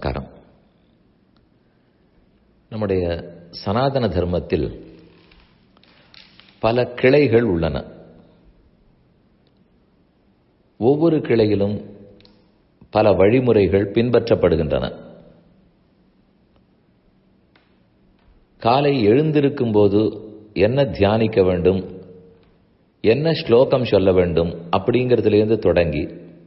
நமஸ்காரம் நம்முடைய சனாதன தர்மத்தில் பல கிளைகள் உள்ளன ஒவ்வொரு கிளையிலும் பல வழிமுறைகள் பின்பற்றப்படுகின்றன காலை எழுந்திருக்கும் போது என்ன தியானிக்க வேண்டும் என்ன ஸ்லோகம் சொல்ல வேண்டும் அப்படிங்கிறதுலேருந்து தொடங்கி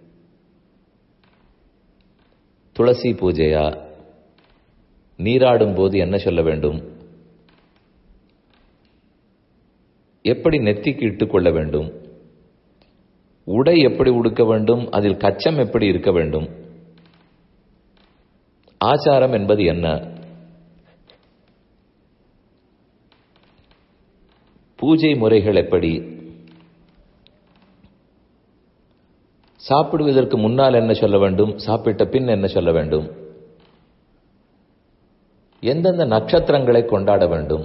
துளசி பூஜையா நீராடும் போது என்ன சொல்ல வேண்டும் எப்படி நெத்திக்கு இட்டுக்கொள்ள வேண்டும் உடை எப்படி உடுக்க வேண்டும் அதில் கச்சம் எப்படி இருக்க வேண்டும் ஆச்சாரம் என்பது என்ன பூஜை முறைகள் எப்படி சாப்பிடுவதற்கு முன்னால் என்ன சொல்ல வேண்டும் சாப்பிட்ட பின் என்ன சொல்ல வேண்டும் எந்தெந்த நட்சத்திரங்களை கொண்டாட வேண்டும்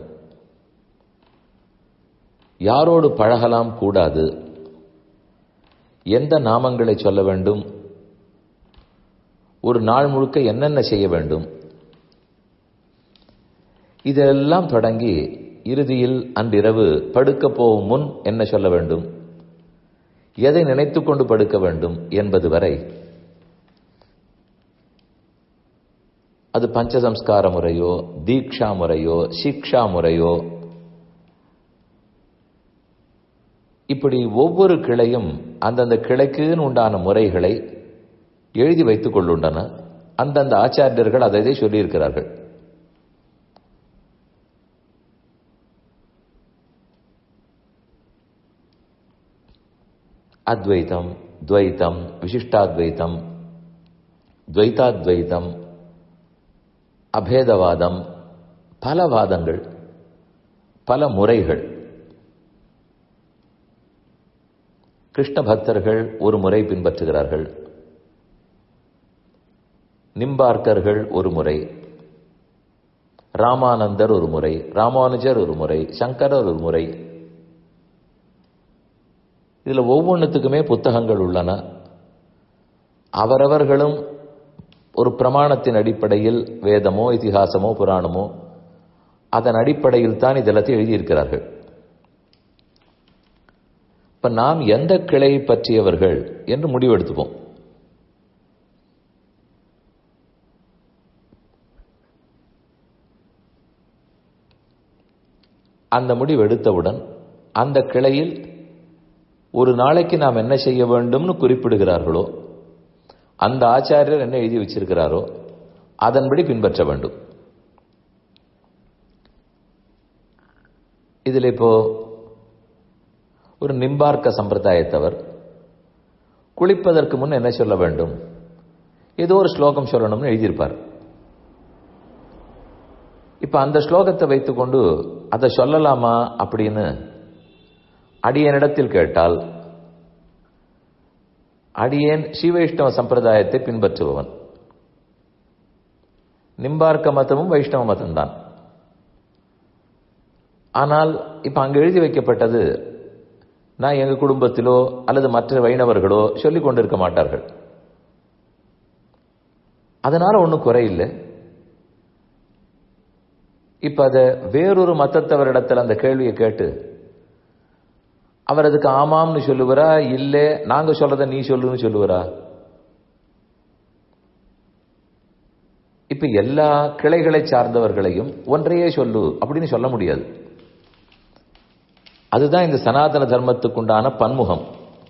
யாரோடு பழகலாம் கூடாது எந்த நாமங்களை சொல்ல வேண்டும் ஒரு நாள் முழுக்க என்னென்ன செய்ய வேண்டும் இதெல்லாம் தொடங்கி இறுதியில் அன்றிரவு படுக்க போகும் முன் என்ன சொல்ல வேண்டும் எதை நினைத்துக் கொண்டு படுக்க வேண்டும் என்பது வரை அது பஞ்சசம்ஸ்கார முறையோ தீக்ஷா முறையோ சிக்ஷா முறையோ இப்படி ஒவ்வொரு கிளையும் அந்தந்த கிளைக்குன்னு உண்டான முறைகளை எழுதி வைத்துக் கொள்ளுண்டன அந்தந்த ஆச்சாரியர்கள் அதை சொல்லியிருக்கிறார்கள் அத்வைத்தம் துவைத்தம் விசிஷ்டாத்வைத்தம் துவைத்தாத்வைத்தம் அபேதவாதம் பல வாதங்கள் பல முறைகள் கிருஷ்ண பக்தர்கள் ஒரு முறை பின்பற்றுகிறார்கள் நிம்பார்க்கர்கள் ஒரு முறை ராமானந்தர் ஒரு முறை ராமானுஜர் ஒரு முறை சங்கரர் ஒரு முறை இதில் ஒவ்வொன்றுத்துக்குமே புத்தகங்கள் உள்ளன அவரவர்களும் ஒரு பிரமாணத்தின் அடிப்படையில் வேதமோ இதிகாசமோ புராணமோ அதன் அடிப்படையில் தான் இதெல்லாத்தையும் எழுதியிருக்கிறார்கள் இப்ப நாம் எந்த கிளையை பற்றியவர்கள் என்று முடிவெடுத்துப்போம் அந்த முடிவு எடுத்தவுடன் அந்த கிளையில் ஒரு நாளைக்கு நாம் என்ன செய்ய வேண்டும்னு குறிப்பிடுகிறார்களோ அந்த ஆச்சாரியர் என்ன எழுதி வச்சிருக்கிறாரோ அதன்படி பின்பற்ற வேண்டும் இதில் இப்போ ஒரு நிம்பார்க்க சம்பிரதாயத்தவர் குளிப்பதற்கு முன் என்ன சொல்ல வேண்டும் ஏதோ ஒரு ஸ்லோகம் சொல்லணும்னு எழுதியிருப்பார் இப்ப அந்த ஸ்லோகத்தை வைத்துக்கொண்டு அதை சொல்லலாமா அப்படின்னு அடியனிடத்தில் கேட்டால் அடியேன் ஸ்ரீவைஷ்ணவ சம்பிரதாயத்தை பின்பற்றுபவன் நிம்பார்க்க மதமும் வைஷ்ணவ மதம்தான் ஆனால் இப்ப அங்கு எழுதி வைக்கப்பட்டது நான் எங்க குடும்பத்திலோ அல்லது மற்ற வைணவர்களோ சொல்லிக் கொண்டிருக்க மாட்டார்கள் அதனால ஒன்றும் குறையில்லை இப்ப அதை வேறொரு மத்தத்தவரிடத்தில் அந்த கேள்வியை கேட்டு அவர் அதுக்கு ஆமாம்னு சொல்லுவரா இல்ல நாங்க சொல்றத நீ சொல்லுன்னு சொல்லுவரா இப்ப எல்லா கிளைகளை சார்ந்தவர்களையும் ஒன்றையே சொல்லு அப்படின்னு சொல்ல முடியாது அதுதான் இந்த சனாதன தர்மத்துக்குண்டான பன்முகம்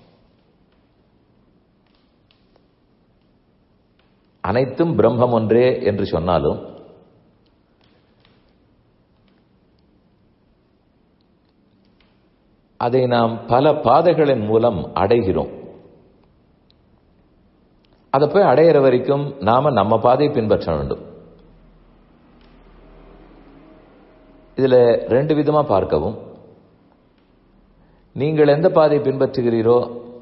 அனைத்தும் பிரம்மம் ஒன்றே என்று சொன்னாலும் அதை நாம் பல பாதைகளின் மூலம் அடைகிறோம் அதை போய் அடையிற வரைக்கும் நாம நம்ம பாதையை பின்பற்ற வேண்டும் இதுல ரெண்டு விதமா பார்க்கவும் நீங்கள் எந்த பாதையை பின்பற்றுகிறீரோ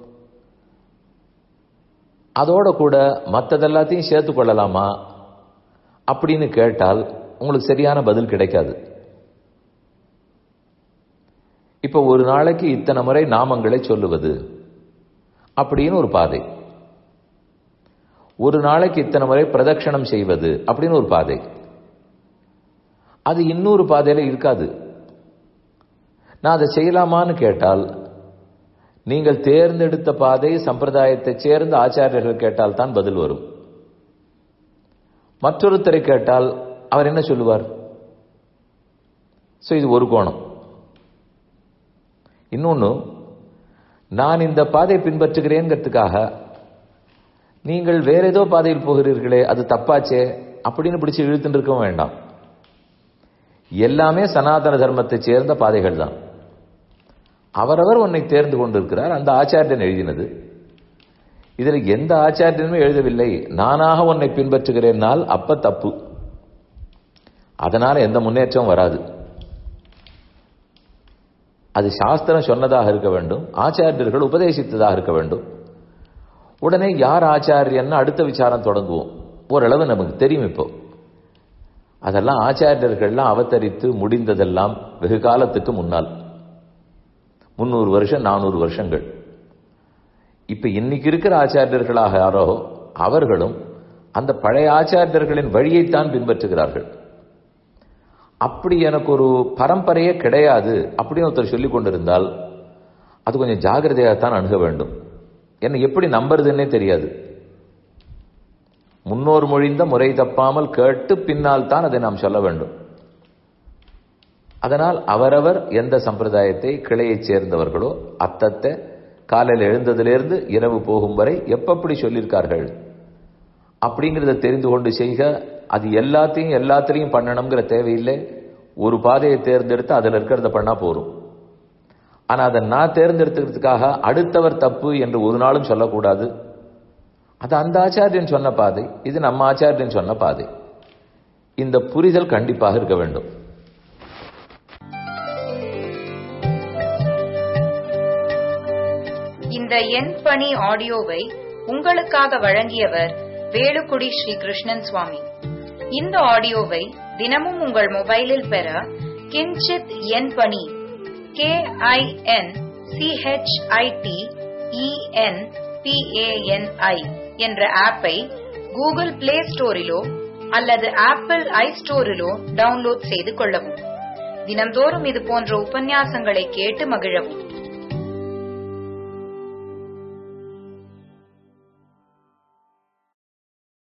அதோட கூட மற்றதெல்லாத்தையும் சேர்த்து கொள்ளலாமா அப்படின்னு கேட்டால் உங்களுக்கு சரியான பதில் கிடைக்காது இப்ப ஒரு நாளைக்கு இத்தனை முறை நாமங்களை சொல்லுவது அப்படின்னு ஒரு பாதை ஒரு நாளைக்கு இத்தனை முறை பிரதட்சணம் செய்வது அப்படின்னு ஒரு பாதை அது இன்னொரு பாதையில இருக்காது நான் அதை செய்யலாமான்னு கேட்டால் நீங்கள் தேர்ந்தெடுத்த பாதை சம்பிரதாயத்தை சேர்ந்த ஆச்சாரியர்கள் கேட்டால் தான் பதில் வரும் மற்றொருத்தரை கேட்டால் அவர் என்ன சொல்லுவார் ஸோ இது ஒரு கோணம் இன்னொன்று நான் இந்த பாதை பின்பற்றுகிறேங்கிறதுக்காக நீங்கள் வேற ஏதோ பாதையில் போகிறீர்களே அது தப்பாச்சே அப்படின்னு பிடிச்சு இழுத்துட்டு இருக்கவும் வேண்டாம் எல்லாமே சனாதன தர்மத்தை சேர்ந்த பாதைகள் தான் அவரவர் உன்னை தேர்ந்து கொண்டிருக்கிறார் அந்த ஆச்சாரியன் எழுதினது இதில் எந்த ஆச்சாரியனுமே எழுதவில்லை நானாக உன்னை பின்பற்றுகிறேன்னால் அப்ப தப்பு அதனால எந்த முன்னேற்றம் வராது அது சாஸ்திரம் சொன்னதாக இருக்க வேண்டும் ஆச்சாரியர்கள் உபதேசித்ததாக இருக்க வேண்டும் உடனே யார் ஆச்சாரியன்னு அடுத்த விசாரம் தொடங்குவோம் ஓரளவு நமக்கு தெரியும் இப்போ அதெல்லாம் ஆச்சாரியர்கள்லாம் அவதரித்து முடிந்ததெல்லாம் வெகு காலத்துக்கு முன்னால் முன்னூறு வருஷம் நானூறு வருஷங்கள் இப்ப இன்னைக்கு இருக்கிற ஆச்சாரியர்களாக யாரோ அவர்களும் அந்த பழைய ஆச்சாரியர்களின் வழியைத்தான் பின்பற்றுகிறார்கள் அப்படி எனக்கு ஒரு பரம்பரையே கிடையாது அப்படின்னு ஒருத்தர் சொல்லிக் கொண்டிருந்தால் அது கொஞ்சம் ஜாகிரதையாகத்தான் அணுக வேண்டும் என்னை எப்படி நம்புறதுன்னே தெரியாது முன்னோர் மொழிந்த முறை தப்பாமல் கேட்டு பின்னால் தான் அதை நாம் சொல்ல வேண்டும் அதனால் அவரவர் எந்த சம்பிரதாயத்தை கிளையைச் சேர்ந்தவர்களோ அத்தத்தை காலையில் எழுந்ததிலிருந்து இரவு போகும் வரை எப்பப்படி சொல்லியிருக்கார்கள் அப்படிங்கிறத தெரிந்து கொண்டு செய்க அது எல்லாத்தையும் எல்லாத்திலையும் பண்ணணுங்கிற தேவையில்லை ஒரு பாதையை தேர்ந்தெடுத்து அதில் இருக்கிறத பண்ணா போரும் ஆனா அதை நான் தேர்ந்தெடுத்துக்கிறதுக்காக அடுத்தவர் தப்பு என்று ஒரு நாளும் சொல்லக்கூடாது அது அந்த ஆச்சாரியன் சொன்ன பாதை இது நம்ம ஆச்சாரியன் சொன்ன பாதை இந்த புரிதல் கண்டிப்பாக இருக்க வேண்டும் இந்த எண் பணி ஆடியோவை உங்களுக்காக வழங்கியவர் வேலுக்குடி ஸ்ரீ கிருஷ்ணன் சுவாமி இந்த ஆடியோவை தினமும் உங்கள் மொபைலில் பெற கிஞ்சித் எண் பணி கே ஐ என் சிஹெச்ஐடி இஎன் பிஏஎன்ஐ என்ற ஆப்பை கூகுள் பிளே ஸ்டோரிலோ அல்லது ஆப்பிள் ஐ ஸ்டோரிலோ டவுன்லோட் செய்து கொள்ளவும் தினம்தோறும் இது போன்ற உபன்யாசங்களை கேட்டு மகிழவும்